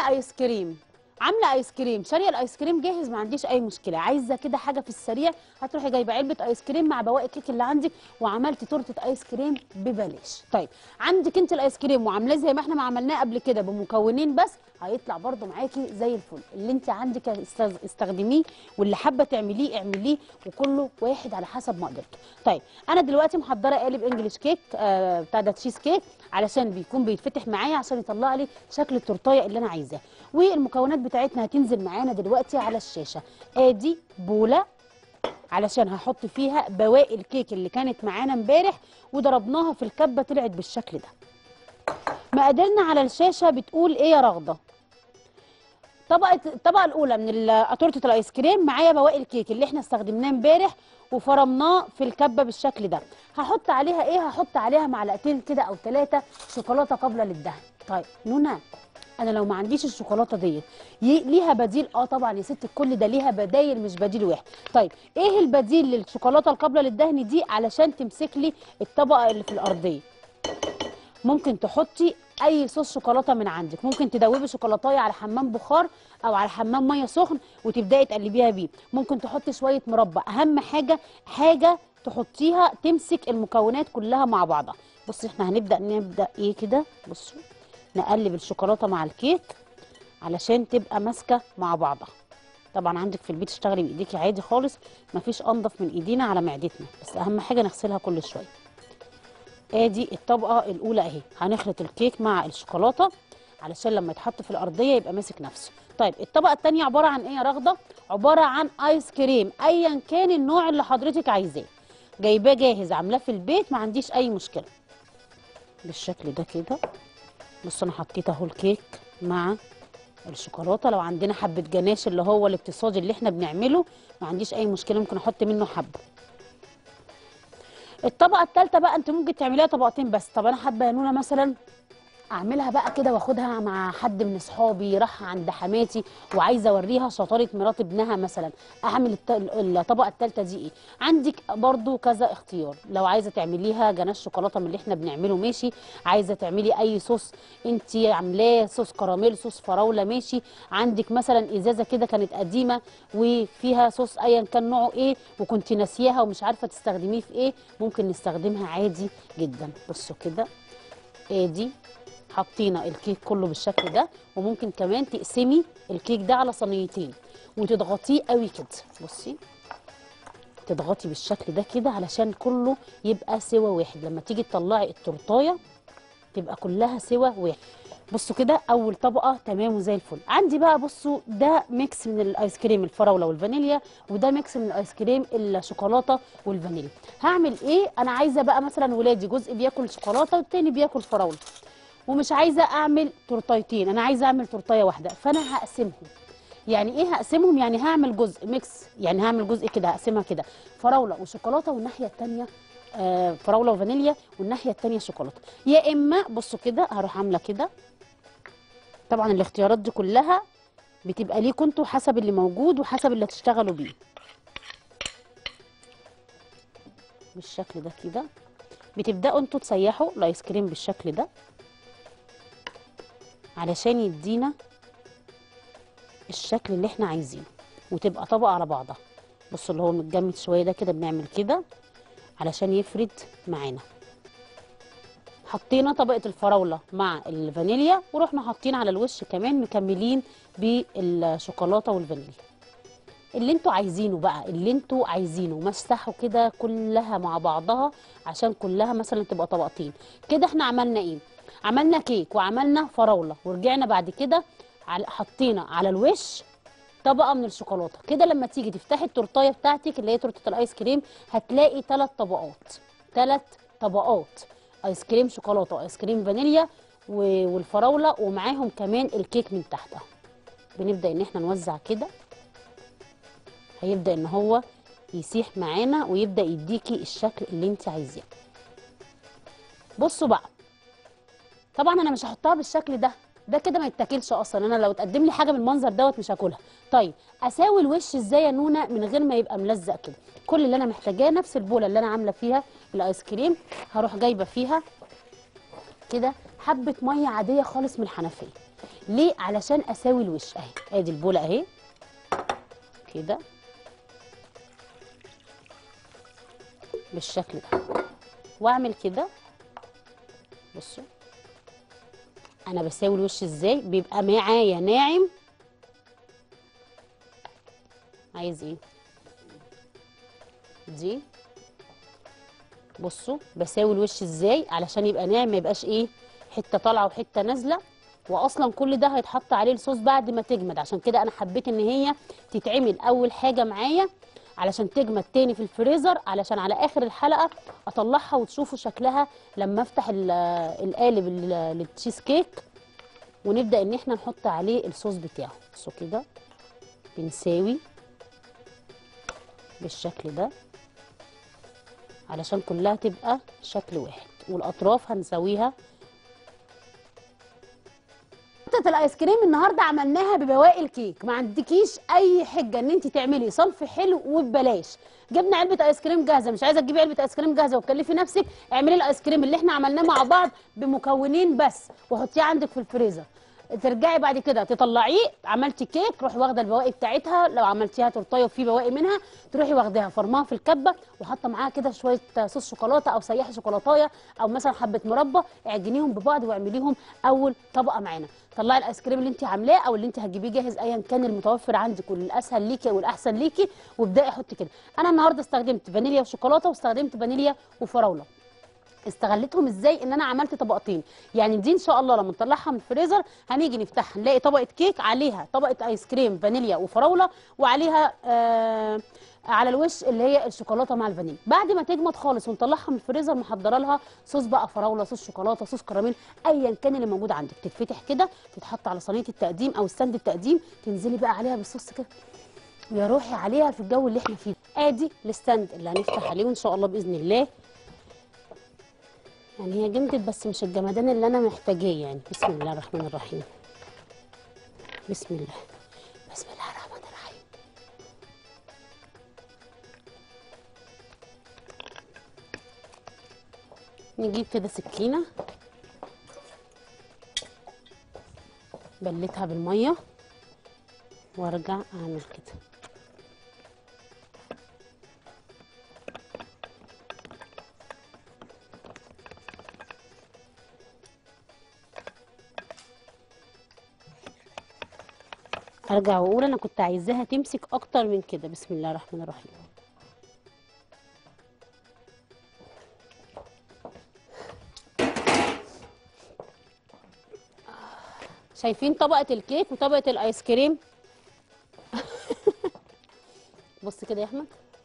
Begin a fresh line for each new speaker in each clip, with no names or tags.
عامله ايس كريم عامله ايس كريم شاريه الايس كريم جاهز ما عنديش اي مشكله عايزه كده حاجه في السريع هتروحي جايبه علبه ايس كريم مع بواقي الكيك اللي عندك وعملتي تورته ايس كريم ببلاش طيب عندك انت الايس كريم وعاملاه زي ما احنا ما عملناه قبل كده بمكونين بس هيطلع برده معاكي زي الفل اللي انت عندك استخ- استخدميه واللي حابه تعمليه اعمليه وكله واحد على حسب مقدرته طيب انا دلوقتي محضره قالب انجلش كيك آه بتاع ده تشيز كيك علشان بيكون بيتفتح معايا عشان يطلع لي شكل التورتايه اللي انا عايزاه والمكونات بتاعتنا هتنزل معانا دلوقتي على الشاشه ادي بوله علشان هحط فيها بواقي الكيك اللي كانت معانا امبارح وضربناها في الكبه طلعت بالشكل ده مقاديرنا على الشاشه بتقول ايه يا رغده طبقه الطبقه الاولى من ال- تورته الايس كريم معايا بواقي الكيك اللي احنا استخدمناه امبارح وفرمناه في الكبه بالشكل ده هحط عليها ايه هحط عليها معلقتين كده او ثلاثه شوكولاته قابله للدهن طيب نونا انا لو ما عنديش الشوكولاته دي ي- ليها بديل اه طبعا يا ست الكل ده ليها بدايل مش بديل واحد طيب ايه البديل للشوكولاته القابله للدهن دي علشان تمسك لي الطبقه اللي في الارضيه ممكن تحطي اي صوص شوكولاته من عندك ممكن تدوبي شوكولاتايه على حمام بخار او على حمام ميه سخن وتبداي تقلبيها بيه ممكن تحطي شويه مربى اهم حاجه حاجه تحطيها تمسك المكونات كلها مع بعضها بصي احنا هنبدا نبدا ايه كده بصوا نقلب الشوكولاته مع الكيك علشان تبقى ماسكه مع بعضها طبعا عندك في البيت اشتغلي بايديكي عادي خالص مفيش انضف من ايدينا على معدتنا بس اهم حاجه نغسلها كل شويه ادي الطبقه الاولى اهي هنخلط الكيك مع الشوكولاته علشان لما يتحط في الارضيه يبقى ماسك نفسه طيب الطبقه الثانيه عباره عن ايه يا رغده عباره عن ايس كريم ايا كان النوع اللي حضرتك عايزاه جايباه جاهز عاملاه في البيت ما عنديش اي مشكله بالشكل ده كده بصوا انا حطيت اهو الكيك مع الشوكولاته لو عندنا حبه جناش اللي هو الاقتصادي اللي احنا بنعمله ما عنديش اي مشكله ممكن احط منه حبه الطبقه الثالثه بقى انت ممكن تعمليها طبقتين بس طب انا حابه يا نونا مثلا اعملها بقى كده واخدها مع حد من اصحابي راح عند حماتي وعايزه اوريها شطاره مرات ابنها مثلا اعمل الت- الطبقه الثالثه دي ايه عندك برضو كذا اختيار لو عايزه تعمليها جناش شوكولاته من اللي احنا بنعمله ماشي عايزه تعملي اي صوص انت عاملاه صوص كراميل صوص فراوله ماشي عندك مثلا ازازه كده كانت قديمه وفيها صوص ايا كان نوعه ايه وكنت ناسياها ومش عارفه تستخدميه في ايه ممكن نستخدمها عادي جدا بصوا كده ادي حطينا الكيك كله بالشكل ده وممكن كمان تقسمي الكيك ده على صينيتين وتضغطيه قوي كده بصي تضغطي بالشكل ده كده علشان كله يبقى سوا واحد لما تيجي تطلعي التورتايه تبقى كلها سوا واحد بصوا كده اول طبقه تمام وزي الفل عندي بقى بصوا ده ميكس من الايس كريم الفراوله والفانيليا وده ميكس من الايس كريم الشوكولاته والفانيليا هعمل ايه انا عايزه بقى مثلا ولادي جزء بياكل شوكولاته والتاني بياكل فراوله ومش عايزه اعمل تورتايتين انا عايزه اعمل تورتايه واحده فانا هقسمهم يعني ايه هقسمهم يعني هعمل جزء ميكس يعني هعمل جزء كده هقسمها كده فراوله وشوكولاته والناحيه الثانيه آه فراوله وفانيليا والناحيه الثانيه شوكولاته يا اما بصوا كده هروح عامله كده طبعا الاختيارات دي كلها بتبقى ليكوا انتوا حسب اللي موجود وحسب اللي هتشتغلوا بيه بالشكل ده كده بتبداوا انتوا تسيحوا الايس كريم بالشكل ده علشان يدينا الشكل اللي احنا عايزينه وتبقى طبقه على بعضها بصوا اللي هو متجمد شويه ده كده بنعمل كده علشان يفرد معانا حطينا طبقه الفراوله مع الفانيليا ورحنا حاطين على الوش كمان مكملين بالشوكولاته والفانيليا اللي انتوا عايزينه بقى اللي انتوا عايزينه مسحوا كده كلها مع بعضها عشان كلها مثلا تبقى طبقتين كده احنا عملنا ايه عملنا كيك وعملنا فراوله ورجعنا بعد كده على- حطينا على الوش طبقه من الشوكولاته كده لما تيجي تفتحي التورتايه بتاعتك اللي هي تورته الايس كريم هتلاقي ثلاث طبقات ثلاث طبقات ايس كريم شوكولاته وايس كريم فانيليا و- والفراوله ومعاهم كمان الكيك من تحت اهو بنبدا ان احنا نوزع كده هيبدا ان هو يسيح معانا ويبدا يديكي الشكل اللي انت عايزاه بصوا بقى طبعا انا مش هحطها بالشكل ده ده كده ما يتاكلش اصلا انا لو تقدم لي حاجه بالمنظر دوت مش هاكلها طيب اساوي الوش ازاي يا نونا من غير ما يبقى ملزق كده كل اللي انا محتاجاه نفس البوله اللي انا عامله فيها الايس كريم هروح جايبه فيها كده حبه ميه عاديه خالص من الحنفيه ليه علشان اساوي الوش اهي ادي البوله اهي كده بالشكل ده واعمل كده بصوا انا بساوي الوش ازاي بيبقى معايا ناعم عايز ايه دي بصوا بساوي الوش ازاي علشان يبقى ناعم ما يبقاش ايه حته طالعه وحته نازله واصلا كل ده هيتحط عليه الصوص بعد ما تجمد عشان كده انا حبيت ان هي تتعمل اول حاجه معايا علشان تجمد تاني في الفريزر علشان على اخر الحلقه اطلعها وتشوفوا شكلها لما افتح ال- القالب ال- للتشيز كيك ونبدا ان احنا نحط عليه الصوص بتاعه بصوا كده بنساوي بالشكل ده علشان كلها تبقى شكل واحد والاطراف هنسويها قطه الايس كريم النهارده عملناها ببواقي الكيك ما عندكيش اي حجه ان انت تعملي صنف حلو وببلاش جبنا علبه ايس كريم جاهزه مش عايزه تجيبي علبه ايس كريم جاهزه وتكلفي نفسك اعملي الايس كريم اللي احنا عملناه مع بعض بمكونين بس وحطيه عندك في الفريزر ترجعي بعد كده تطلعيه عملتي كيك روحي واخده البواقي بتاعتها لو عملتيها تورتيه وفي بواقي منها تروحي واخداها فرماها في الكبه وحاطه معاها كده شويه صوص شوكولاته او سياحه شوكولاتايه او مثلا حبه مربى اعجنيهم ببعض واعمليهم اول طبقه معانا طلعي الايس كريم اللي انت عاملاه او اللي انت هتجيبيه جاهز ايا كان المتوفر عندك والاسهل ليكي والاحسن ليكي وابداي حطي كده انا النهارده استخدمت فانيليا وشوكولاته واستخدمت فانيليا وفراوله استغلتهم ازاي ان انا عملت طبقتين يعني دي ان شاء الله لما نطلعها من الفريزر هنيجي نفتحها نلاقي طبقه كيك عليها طبقه ايس كريم فانيليا وفراوله وعليها آه على الوش اللي هي الشوكولاته مع الفانيليا بعد ما تجمد خالص ونطلعها من الفريزر محضره لها صوص بقى فراوله صوص شوكولاته صوص كراميل ايا كان اللي موجود عندك تتفتح كده تتحط على صينيه التقديم او ستاند التقديم تنزلي بقى عليها بالصوص كده ويا روحي عليها في الجو اللي احنا فيه ادي الستاند اللي هنفتح عليه وان شاء الله باذن الله يعني هي جمدت بس مش الجمدان اللي انا محتاجاه يعني بسم الله الرحمن الرحيم بسم الله بسم الله الرحمن الرحيم نجيب كده سكينه بلتها بالميه وارجع اعمل كده ارجع واقول انا كنت عايزاها تمسك اكتر من كده بسم الله الرحمن الرحيم شايفين طبقة الكيك وطبقة الايس كريم بص كده يا احمد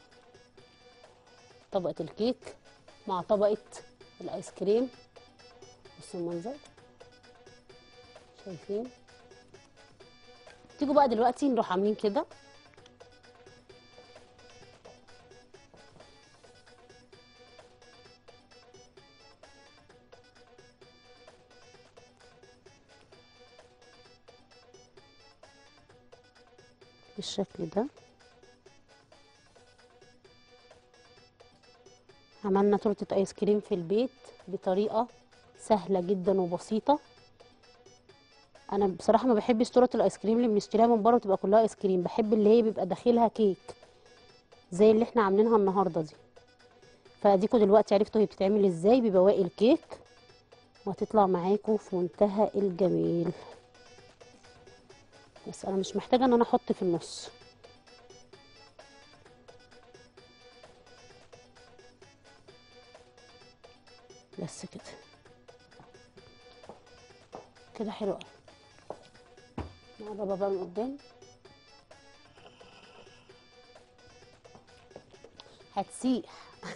طبقة الكيك مع طبقة الايس كريم بصوا المنظر شايفين تيجوا بقى دلوقتي نروح عاملين كده بالشكل ده عملنا تورتة ايس كريم في البيت بطريقة سهلة جدا وبسيطة انا بصراحه ما بحبش تورت الايس كريم اللي بنشتريها من بره وتبقى كلها ايس كريم بحب اللي هي بيبقى داخلها كيك زي اللي احنا عاملينها النهارده دي فاديكوا دلوقتي عرفتوا هي بتتعمل ازاي ببواقي الكيك وهتطلع معاكم في منتهى الجميل بس انا مش محتاجه ان انا احط في النص بس كده كده حلو قوي نقربها بقى من قدام هتسيح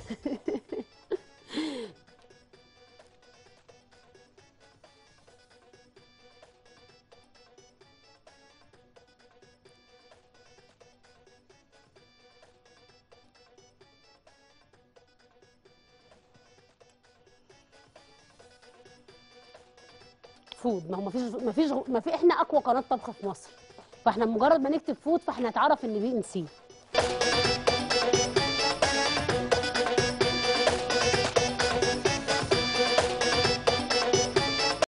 فود ما هو ما فيش ما فيش ما في احنا اقوى قناه طبخ في مصر فاحنا مجرد ما نكتب فود فاحنا هتعرف ان بي ان سي